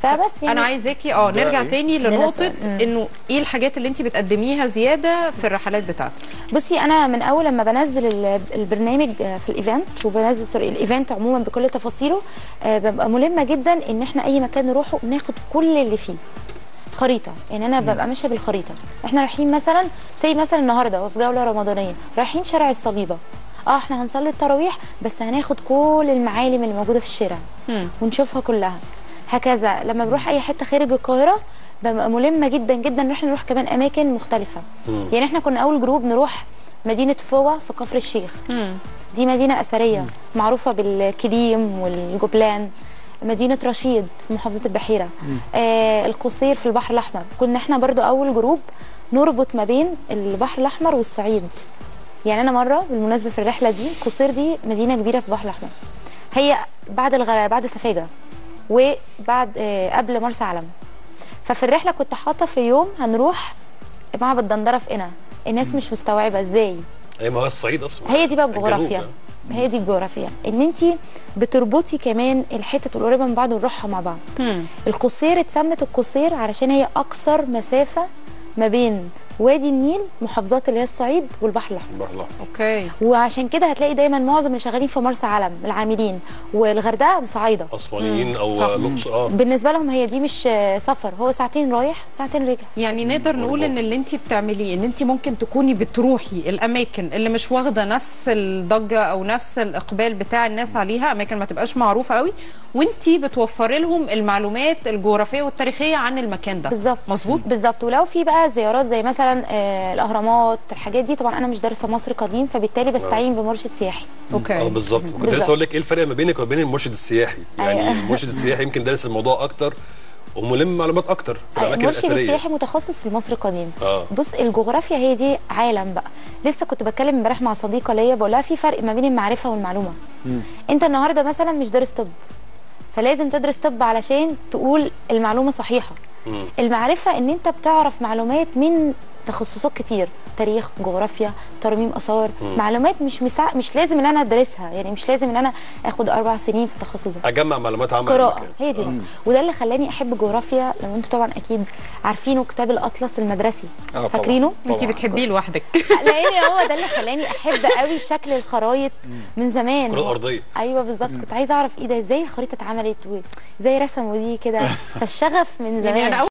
فبس يعني انا عايزاكي اه ده نرجع إيه؟ تاني ده لنقطه لسه- مم. انه ايه الحاجات اللي انت بتقدميها زياده في الرحلات بتاعتك بصي انا من اول لما بنزل ال- البرنامج آه، في الايفنت وبنزل سوري الايفنت عموما بكل تفاصيله آه، ببقى ملمه جدا ان احنا اي مكان نروحه ناخد كل اللي فيه خريطه يعني انا ببقى ماشيه بالخريطه احنا رايحين مثلا زي مثلا النهارده في جوله رمضانيه رايحين شارع الصليبه اه احنا هنصلي التراويح بس هناخد كل المعالم اللي موجوده في الشارع مم. ونشوفها كلها هكذا لما بنروح اي حته خارج القاهره ببقى ملمه جدا جدا ان احنا نروح كمان اماكن مختلفه يعني احنا كنا اول جروب نروح مدينه فوة في كفر الشيخ مم. دي مدينه اثريه معروفه بالكليم والجبلان مدينه رشيد في محافظه البحيره آه القصير في البحر الاحمر كنا احنا برضو اول جروب نربط ما بين البحر الاحمر والصعيد يعني انا مره بالمناسبه في الرحله دي قصير دي مدينه كبيره في البحر الاحمر هي بعد الغ... بعد سفاجه وبعد آه قبل مرسى علم ففي الرحله كنت حاطه في يوم هنروح معبد دندره في قنا الناس مش مستوعبه ازاي اي ما هو الصعيد اصلا هي دي بقى الجنوب الجغرافيا ده. هي دي الجغرافيا ان انت بتربطي كمان الحتت القريبه من بعض ونروحها مع بعض مم. القصير اتسمت القصير علشان هي اقصر مسافه ما بين وادي النيل محافظات اللي هي الصعيد والبحر الاحمر البحر الأحمر. اوكي وعشان كده هتلاقي دايما معظم اللي شغالين في مرسى علم العاملين والغردقه صعايده اسوانيين او صح. الاقصر اه بالنسبه لهم هي دي مش آه، سفر هو ساعتين رايح ساعتين رجع يعني نقدر نقول برضو. ان اللي انت بتعمليه ان انت ممكن تكوني بتروحي الاماكن اللي مش واخده نفس الضجه او نفس الاقبال بتاع الناس عليها اماكن ما تبقاش معروفه قوي وانت بتوفري لهم المعلومات الجغرافيه والتاريخيه عن المكان ده بالظبط مظبوط بالظبط ولو في بقى زيارات زي مثلا آه، الاهرامات الحاجات دي طبعا انا مش دارسه مصر قديم فبالتالي بستعين بمرشد سياحي اه اوكي بالظبط كنت بالظبط. لسه اقول لك ايه الفرق ما بينك وبين المرشد السياحي يعني أيوة. المرشد السياحي يمكن دارس الموضوع اكتر وملم معلومات اكتر في أيوة، الاماكن المرشد الاثريه السياحي متخصص في المصري القديم اه بص الجغرافيا هي دي عالم بقى لسه كنت بتكلم امبارح مع صديقه ليا بقول لها في فرق ما بين المعرفه والمعلومه انت النهارده مثلا مش دارس طب فلازم تدرس طب علشان تقول المعلومه صحيحه مم. المعرفه ان انت بتعرف معلومات من تخصصات كتير تاريخ جغرافيا ترميم اثار معلومات مش مسا... مش لازم ان انا ادرسها يعني مش لازم ان انا اخد اربع سنين في التخصص ده اجمع معلومات عامه عن قراءة المكان. هي دي بقى. وده اللي خلاني احب الجغرافيا لو انتوا طبعا اكيد عارفينه كتاب الاطلس المدرسي آه، طبعاً. فاكرينه انت طبعاً. بتحبيه لوحدك لان هو ده اللي خلاني احب قوي شكل الخرايط من زمان الكرة الأرضية. ايوه بالظبط كنت عايزه اعرف ايه ده ازاي الخريطه اتعملت وازاي رسموا دي كده فالشغف من زمان يعني انا